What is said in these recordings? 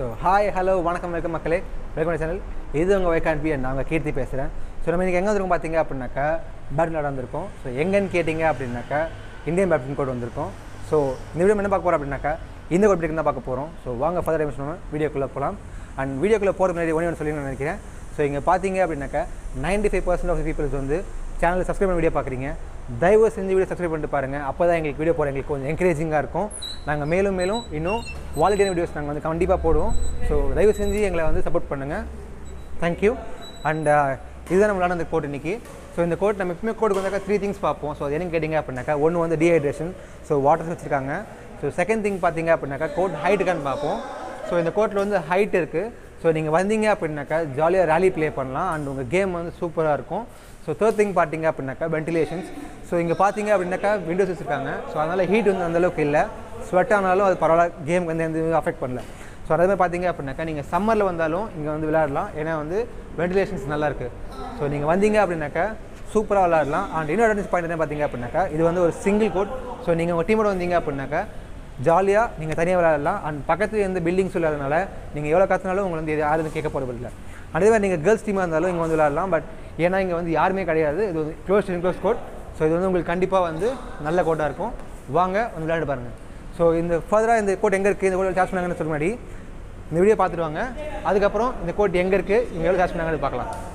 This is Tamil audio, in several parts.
ஹாய் ஹலோ வணக்கம் வணக்கம் மக்களே வெல்கம் சேனல் இது உங்கள் வைக்கான் பி நான் உங்கள் கீர்த்தி பேசுகிறேன் ஸோ நம்ம இன்றைக்கி எங்கே வந்திருக்கோம் பார்த்தீங்க அப்படின்னாக்கா பேட்மிண்டன் வந்திருக்கோம் ஸோ எங்கன்னு கேட்டிங்க அப்படின்னாக்கா இந்தியன் பேட்மிண்டன் கோட் வந்திருக்கோம் ஸோ இந்த வீடியோ என்ன பார்க்க போகிறோம் அப்படின்னாக்கா இந்த கோட் பிடிக்கும் தான் பார்க்க போகிறோம் ஸோ வாங்க ஃபர்தர் டைம் நம்ம வீடியோக்குள்ளே போகலாம் அண்ட் வீடியோக்குள்ளே போகிறதுக்கு முன்னாடி ஒன்று ஒன்று சொல்லி நான் நினைக்கிறேன் ஸோ இங்கே பார்த்தீங்க அப்படின்னாக்கா ninety five percent of peoples வந்து சேனலில் சப்ஸ்கிரைப் பண்ண வீடியோ பார்க்குறீங்க தயவு செஞ்சு வீடியோ சப்ஸ்கிரைப் பண்ணிட்டு பாருங்கள் அப்போ தான் எங்களுக்கு வீடியோ போட எங்களுக்கு கொஞ்சம் என்கரேஜிங்காக இருக்கும் நாங்கள் மேலும் மேலும் இன்னும் குவாலிட்டியான வீடியோஸ் நாங்கள் வந்து கண்டிப்பாக போடுவோம் ஸோ தயவு செஞ்சு எங்களை வந்து சப்போர்ட் பண்ணுங்கள் தேங்க்யூ அண்ட் இதுதான் நம்ம விளாட கோட் இன்னைக்கு ஸோ இந்த கோட் நம்ம எப்பவுமே கோடுக்கு வந்தாக்கா த்ரீ திங்ஸ் பார்ப்போம் ஸோ அது என்னன்னு கேட்டிங்க அப்படின்னாக்கா ஒன்று வந்து டீஹைட்ரேஷன் ஸோ வாட்டர்ஸ் வச்சுருக்காங்க ஸோ செகண்ட் திங் பார்த்தீங்க அப்படின்னாக்கா கோட் ஹைட்டுக்கான்னு பார்ப்போம் ஸோ இந்த கோட்டில் வந்து ஹைட் இருக்குது ஸோ நீங்கள் வந்தீங்க அப்படின்னாக்கா ஜாலியாக ரேலி ப்ளே பண்ணலாம் அண்ட் உங்கள் கேம் வந்து சூப்பராக இருக்கும் ஸோ தேர்ட் திங் பார்த்தீங்க அப்படின்னாக்கா வென்டிலேஷன்ஸ் ஸோ இங்கே பார்த்தீங்க அப்படின்னாக்கா விண்டோஸ் வச்சுருக்காங்க ஸோ அதனால் ஹீட் வந்து அந்தளவுக்கு இல்லை ஸ்வெட் ஆனாலும் அது பரவாயில்ல கேம் வந்து எந்த அஃபெக்ட் பண்ணல ஸோ அதே மாதிரி பார்த்தீங்க அப்படின்னாக்கா நீங்கள் சம்மரில் வந்தாலும் இங்கே வந்து விளையாடலாம் ஏன்னா வந்து வென்டிலேஷன்ஸ் நல்லா இருக்குது ஸோ நீங்கள் வந்தீங்க அப்படின்னாக்கா சூப்பராக விளையாடலாம் அண்ட் இன்னொரு அட்வான்ஸ் பாயிண்ட் என்ன பார்த்தீங்க அப்படின்னாக்கா இது வந்து ஒரு சிங்கிள் கோட் ஸோ நீங்கள் உங்கள் டீமோட வந்தீங்க அப்படின்னாக்கா ஜாலியாக நீங்கள் தனியாக விளையாடலாம் அண்ட் பக்கத்து எந்த பில்டிங்ஸ் இல்லாதனால நீங்கள் எவ்வளோ கற்றுனாலும் உங்களை வந்து இது யாரும் கேட்க போகிறது இல்லை அதே மாதிரி நீங்கள் கேர்ள்ஸ் டீமாக இருந்தாலும் இங்கே வந்து விளையாடலாம் பட் ஏன்னா இங்கே வந்து யாருமே கிடையாது இது வந்து க்ளோஸ் க்ளோஸ் கோட் ஸோ இது வந்து உங்களுக்கு கண்டிப்பாக வந்து நல்ல கோட்டாக இருக்கும் வாங்க வந்து விளையாண்டு பாருங்கள் ஸோ இந்த ஃபர்தராக இந்த கோட் எங்கே இருக்குது இந்த கோட் சார்ஜ் பண்ணாங்கன்னு சொல்ல முன்னாடி இந்த வீடியோ பார்த்துட்டு வாங்க அதுக்கப்புறம் இந்த கோட் எங்கே இருக்குது இங்கே எவ்வளோ சார்ஜ் பண்ணாங்கன்னு பார்க்கலாம்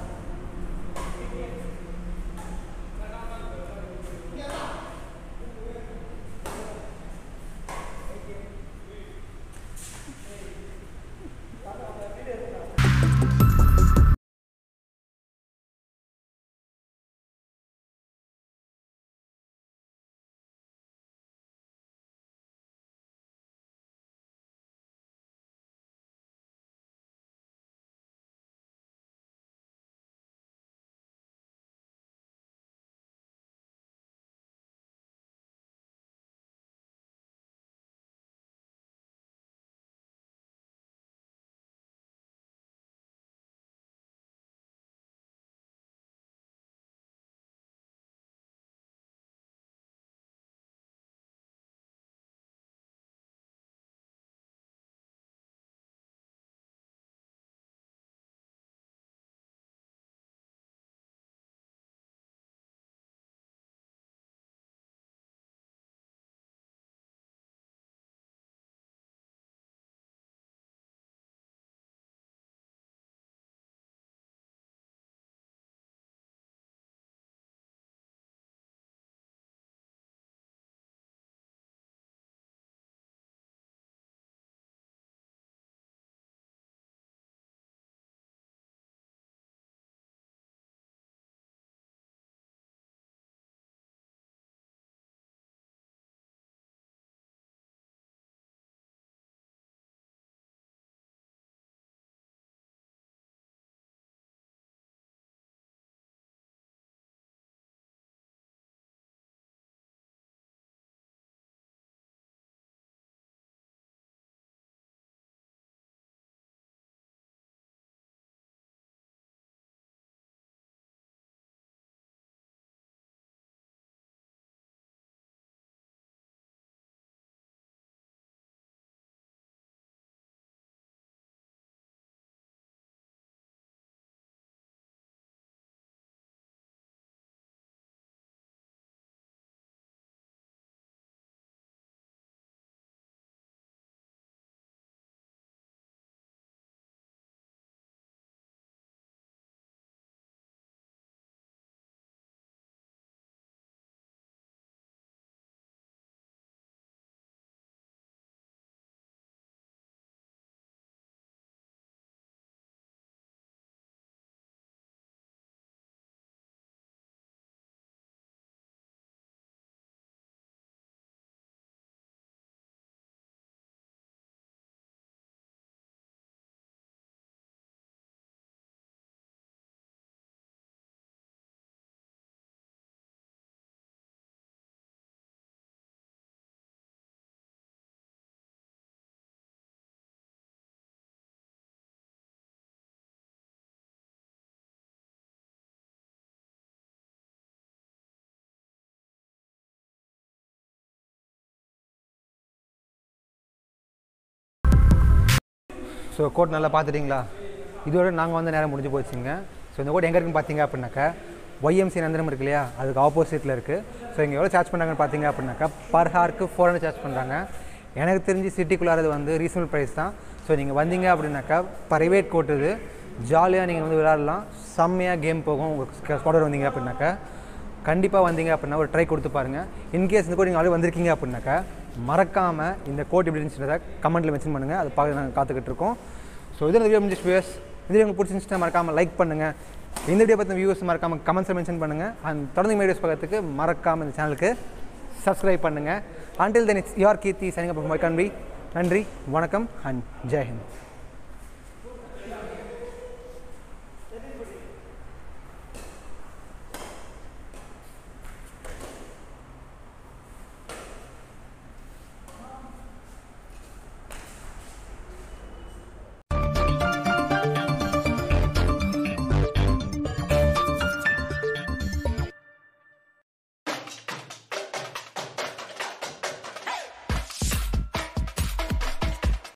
ஸோ கோட் நல்லா பார்த்துட்டிங்களா இதோட நாங்கள் வந்து நேரம் முடிஞ்சு போச்சுங்க ஸோ இந்த கோட் எங்கே இருக்குன்னு பார்த்தீங்க அப்படின்னாக்கா ஒய்எம்சி நந்திரம் இருக்கு இல்லையா அதுக்கு ஆப்போசிட்டில் இருக்குது ஸோ இங்கே எவ்வளோ சார்ஜ் பண்ணுறாங்கன்னு பார்த்தீங்க அப்படின்னாக்கா பர் ஹாருக்கு ஃபோர் ஹண்ட்ரட் சார்ஜ் பண்ணுறாங்க எனக்கு தெரிஞ்சு சிட்டிக்குள்ளாரது வந்து ரீசனபிள் ப்ரைஸ் தான் ஸோ நீங்கள் வந்தீங்க அப்படின்னாக்கா ப்ரைவேட் கோட் இது ஜாலியாக நீங்கள் வந்து விளையாடலாம் செம்மையாக கேம் போகும் உங்கள் ஸ்குவாடர் வந்தீங்க அப்படின்னாக்கா கண்டிப்பாக வந்தீங்க அப்படின்னா ஒரு ட்ரை கொடுத்து பாருங்கள் இன்கேஸ் இந்த கோட் நீங்கள் ஆல்ரெடி வந்திருக்கீங்க அப்படின்னாக்கா மறக்காமல் இந்த கோட் எப்படி இருந்துச்சுன்றதை கமெண்ட்டில் மென்ஷன் பண்ணுங்கள் அதை பார்க்க நாங்கள் காத்துக்கிட்டு இருக்கோம் ஸோ இதில் வீடியோ முடிஞ்சு வியூஸ் இது உங்களுக்கு பிடிச்சிருந்துச்சுன்னா மறக்காமல் லைக் பண்ணுங்கள் இந்த வீடியோ பற்றின வியூஸ் மறக்காமல் கமெண்ட்ஸில் மென்ஷன் பண்ணுங்கள் அண்ட் தொடர்ந்து வீடியோஸ் பார்க்கறதுக்கு மறக்காமல் இந்த சேனலுக்கு சப்ஸ்கிரைப் பண்ணுங்கள் until then it's your Keerthi shining up my country நன்றி வணக்கம் அண்ட் ஜெய்ஹிந்த்